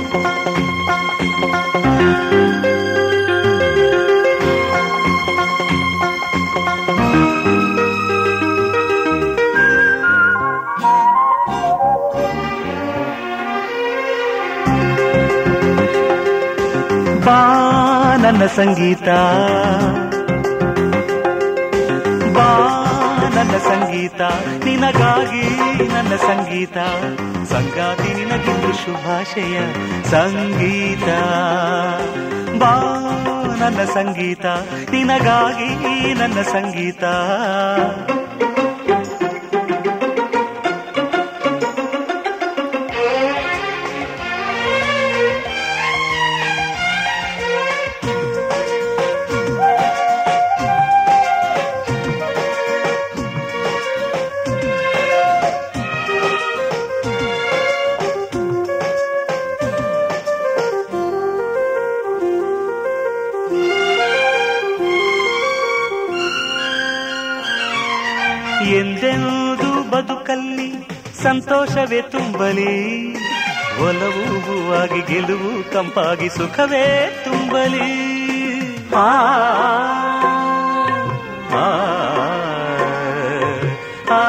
ಬಾ ನನ್ನ ಸಂಗೀತ ಬಾ ನನ್ನ ಸಂಗೀತ ನಿನಗಾಗಿ ನನ್ನ ಸಂಗೀತ ಸಂಗಾತಿ ನಿನಗಿಂದು ಶುಭಾಶಯ ಸಂಗೀತ ಬಾ ನನ್ನ ಸಂಗೀತ ನಿನಗಾಗಿ ನನ್ನ ಸಂಗೀತ ಎಂದೆಂದು ಬದುಕಲ್ಲಿ ಸಂತೋಷವೇ ತುಂಬಲಿ ಒಲವು ಹೂವಾಗಿ ಗೆಲುವು ಕಂಪಾಗಿ ಸುಖವೇ ತುಂಬಲಿ ಆ, ಆ, ಆ,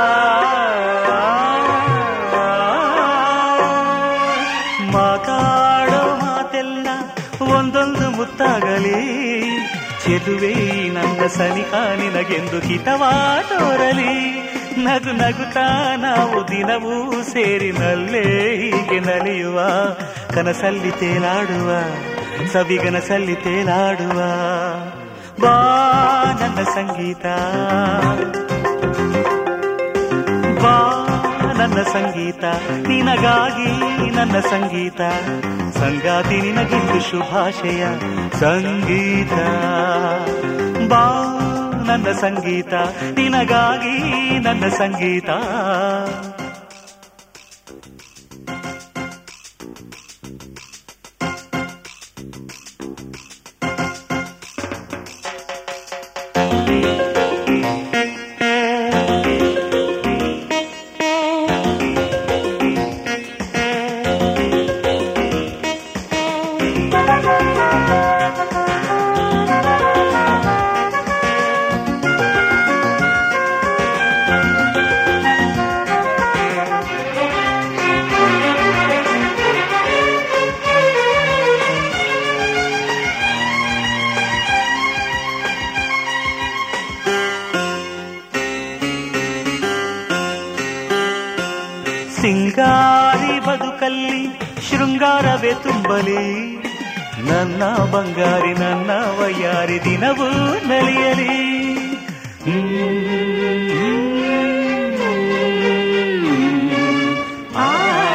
ಮಾತಾಡೋ ಮಾತೆಲ್ಲ ಒಂದೊಂದು ಮುತ್ತಾಗಲಿ ಚೆಲುವೆ ಈ ನನ್ನ ಸನಿಹ ನಿನಗೆಂದು ಹಿತವಾದೋರಲಿ ನಗು ನಗುತ್ತಾ ನಾವು ದಿನವೂ ಸೇರಿನಲ್ಲೇ ಹೀಗೆ ನಲಿಯುವ ಕನಸಲ್ಲಿ ತೇಲಾಡುವ ಸವಿಗನಸಲ್ಲಿ ತೇಲಾಡುವ ಬಾ ನನ್ನ ಸಂಗೀತ ಬಾ ನನ್ನ ಸಂಗೀತ ನಿನಗಾಗಿ ನನ್ನ ಸಂಗೀತ ಸಂಗಾತಿ ನಿನಗಿಂದು ಶುಭಾಶಯ ಸಂಗೀತ ಬಾ ನನ್ನ ಸಂಗೀತ ನಿನಗಾಗಿ ನನ್ನ ಸಂಗೀತ ಸಿಂಗಾರಿ ಬದುಕಲ್ಲಿ ಶೃಂಗಾರವೇ ತುಂಬಲಿ ನನ್ನ ಬಂಗಾರಿ ನನ್ನ ವಯ್ಯಾರಿ ದಿನವೂ ನಲಿಯಲಿ ಆ.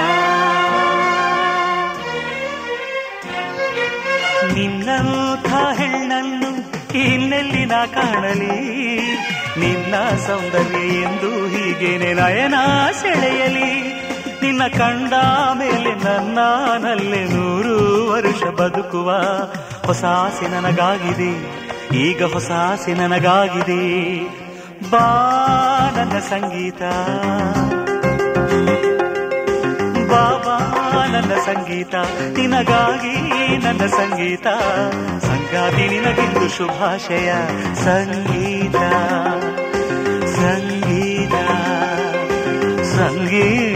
ನಿನ್ನಂಥ ಹೆಣ್ಣನ್ನು ಇನ್ನೆಲ್ಲಿ ನಾ ಕಾಣಲಿ ನಿನ್ನ ಸೌಂದರ್ಯ ಎಂದು ಹೀಗೇನೆ ನಯನ ಸೆಳೆಯಲಿ ನಿನ್ನ ಕಂಡ ಮೇಲೆ ನನ್ನನಲ್ಲೇ ನೂರು ವರ್ಷ ಬದುಕುವ ಹೊಸ ಆಸೆ ನನಗಾಗಿದೆ ಈಗ ಹೊಸ ಆಸೆ ನನಗಾಗಿದೆ ಬಾ ನನ್ನ ಸಂಗೀತ ಬಾಬಾ ನನ್ನ ಸಂಗೀತ ನಿನಗಾಗಿ ನನ್ನ ಸಂಗೀತ ಸಂಗಾತಿ ನಿನಗಿಂದು ಶುಭಾಶಯ ಸಂಗೀತ ಸಂಗೀತ ಸಂಗೀತ